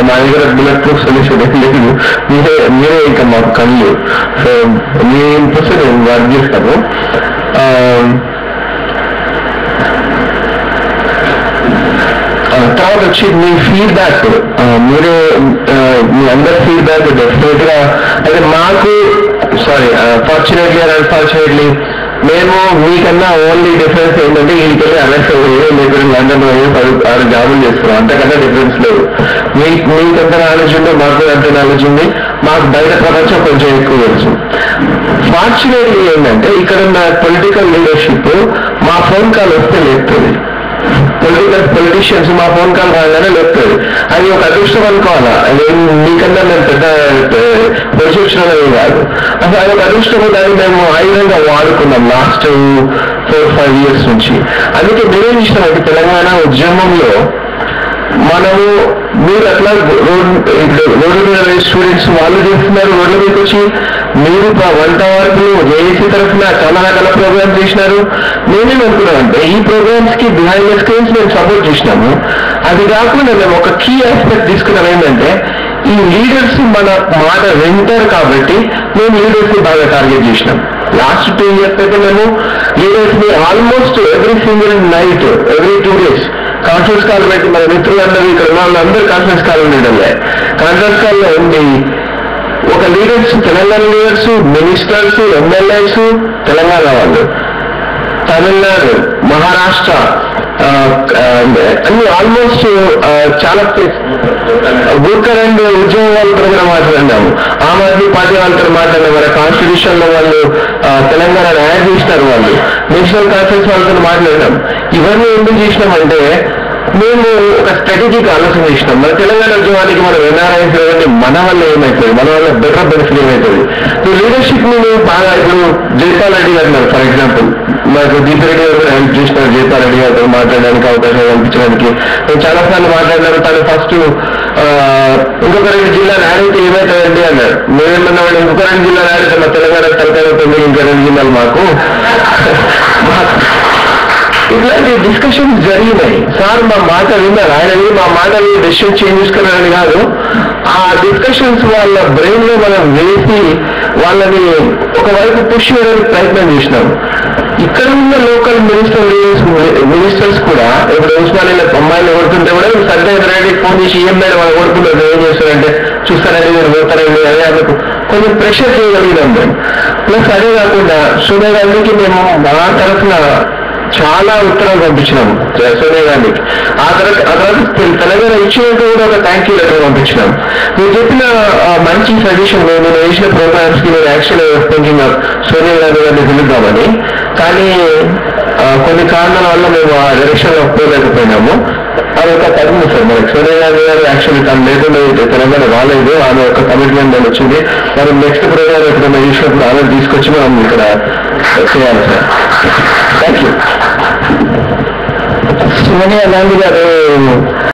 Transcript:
మా దగ్గర bullet proof solution ఏం లేదు మీరే మీరే ఇంకా మాకు కళ్ళు సో మీ ఇంట్రెస్ట్ నేను వర్క్ చేస్తాను ఆ, ఆ, తర్వాత వచ్చి మీ ఫీడ్బ్యాక్ మీరే ఆ, మీ అందరి ఫీడ్బ్యాక్ డెఫినెట్ గా అయితే మాకు సారీ ఫార్చునేట్లీ అండ్ అన్ఫార్చునేట్లీ మేము మీకన్నా ఓన్లీ డిఫరెన్స్ ఏంటంటే వీళ్ళకెళ్ళి అరెస్ట్ అయ్యి మీరు లండన్ పోయి పది ఆరు జాబులు చేస్తున్నాం అంతకన్నా డిఫరెన్స్ లేదు మీ మీకు ఎంత నాలెడ్జ్ ఉందో మాకు ఎంత నాలెడ్జ్ ఉంది మాకు బయట ప్రపంచం కొంచెం ఎక్కువ తెలుసు ఫార్చునేట్లీ ఏంటంటే ఇక్కడ ఉన్న పొలిటికల్ లీడర్షిప్ మా ఫోన్ కాల్ వస్తే లేపుతుంది పొలిటికల్ పొలిటీషియన్స్ మా ఫోన్ కాల్ రాగానే లేపుతుంది అది ఒక అదృష్టం అనుకోవాలా అది మీకన్నా మేము పెద్ద పొలిటీషియన్ అనేది కాదు అసలు అది ఒక అదృష్టం దాన్ని మేము ఆయుధంగా వాడుకున్నాం లాస్ట్ ఫోర్ ఫైవ్ ఇయర్స్ నుంచి అందుకే మీరేం ఇష్టం తెలంగాణ ఉద్యమంలో మనము మీరు అట్లా రోడ్ రోడ్డు మీద స్టూడెంట్స్ వాళ్ళు చేస్తున్నారు రోడ్ల మీదకి వచ్చి మీరు ప- వంట వార్పులు జేఏసీ తరఫున చాలా రకాల ప్రోగ్రామ్స్ చేసినారు నేనేం అనుకున్నానంటే ఈ ప్రోగ్రామ్స్ కి బిహైండ్ ద స్క్రీన్స్ మేము సపోర్ట్ చేసినాము అది కాకుండా మేము ఒక కీ ఆస్పెక్ట్ తీసుకున్నాం ఏంటంటే ఈ లీడర్స్ మన మాట వింటారు కాబట్టి మేము లీడర్స్ ని బాగా టార్గెట్ చేసినాం లాస్ట్ టూ ఇయర్స్ అయితే మేము లీడర్స్ ని almost every single night every two days conference call పెట్టి మన మిత్రులందరూ ఇక్కడ ఉన్న వాళ్ళందరూ కాన్ఫరెన్స్ కాల్ ఉండడంలే కాన్ఫరెన్స్ కాల్ లో ఉండి ఒక leaders Telangana leaders ministers MLAs Telangana వాళ్ళు తమిళనాడు మహారాష్ట్ర ఆ, ఆ, అన్ని ఆల్మోస్ట్ ఆ, చాలా బూర్కర్ అండ్ ఉద్యోగం వాళ్ళతో కూడా మాట్లాడినాము ఆమ్ ఆద్మీ పార్టీ వాళ్ళతో మాట్లాడినాం మన కాన్స్టిట్యూషన్ లో వాళ్ళు ఆ, తెలంగాణ యాడ్ చేసినారు వాళ్ళు నేషనల్ కాన్ఫరెన్స్ వాళ్ళతో మాట్లాడినాం ఇవన్నీ ఎందుకు చేసినామంటే మేము ఒక స్ట్రాటజిక్ ఆలోచన చేసినాం మన తెలంగాణ ఉద్యమానికి మనం ఎన్ఆర్ఐస్ అంటే మన వల్ల ఏమవుతుంది మన వల్ల బెటర్ బెనిఫిట్ ఏమవుతుంది ఈ లీడర్షిప్ ని మేము బాగా ఇప్పుడు జైపాల్ రెడ్డి గారు ఫర్ ఎగ్జాంపుల్ మాకు దీపిరెడ్డి గారు కూడా హెల్ప్ చేసినారు జైపాల్ రెడ్డి గారితో మాట్లాడడానికి అవకాశం కల్పించడానికి నేను చాలా సార్లు మాట్లాడినాను తను ఫస్ట్ ఇంకొక రెండు జిల్లాలు ఆడితే ఏమవుతుందండి అన్నాడు మేమేమన్నాడు ఇంకొక రెండు జిల్లాలు ఆడితే మా తెలంగాణ తలకాయ తొమ్మిది ఇంకా రెండు జిల్లాలు మాకు ఇట్లాంటి డిస్కషన్స్ జరిగినాయి సార్ మా మాట విన్నారు ఆయన విని మా మాట విని డెసిషన్ చేంజ్ చేసుకున్నారని కాదు ఆ డిస్కషన్స్ వాళ్ళ బ్రెయిన్ లో మనం వేసి వాళ్ళని ఒకవైపు పుష్ చేయడానికి ప్రయత్నం చేసినాం ఇక్కడ ఉన్న లోకల్ మినిస్టర్ మినిస్టర్స్ కూడా ఇప్పుడు ఉస్మానియా అమ్మాయిలు కొడుతుంటే కూడా సర్దార్ రెడ్డి ఫోన్ చేసి ఏం మేడం వాళ్ళు కొడుతున్నారు ఏం చేస్తారంటే చూస్తారండి మీరు పోతారండి అదే అందుకు కొంచెం ప్రెషర్ చేయగలిగినాం మేము ప్లస్ అదే కాకుండా సోనియా గాంధీకి మేము మా తరఫున చాలా ఉత్తరాలు పంపించినాము సోనియా గాంధీకి ఆ తర్వాత ఆ తర్వాత తె- తెలంగాణ ఇచ్చినట్టు కూడా ఒక థ్యాంక్ యూ లెటర్ పంపించినాం మీరు చెప్పిన ఆ, మంచి సజెషన్ నేను వేసిన ప్రోగ్రామ్స్ కి నేను యాక్చువల్ థింకింగ్ సోనియా గాంధీ గారిని పిలుద్దామని కానీ ఆ, కొన్ని కారణాల వల్ల మేము ఆ డైరెక్షన్ లో పోలేకపోయినాము అది ఒక పదం సార్ మనకి సోనియా గాంధీ గారు యాక్చువల్లీ తను లేకుండా అయితే తెలంగాణ రాలేదు ఆమె ఒక కమిట్మెంట్ అని వచ్చింది మనం నెక్స్ట్ ప్రోగ్రామ్ ఎప్పుడైనా చూసినప్పుడు ఆమె తీసుకొచ్చి మనం ఇక్కడ చేయాలి sir thank you Sonia Gandhi గారు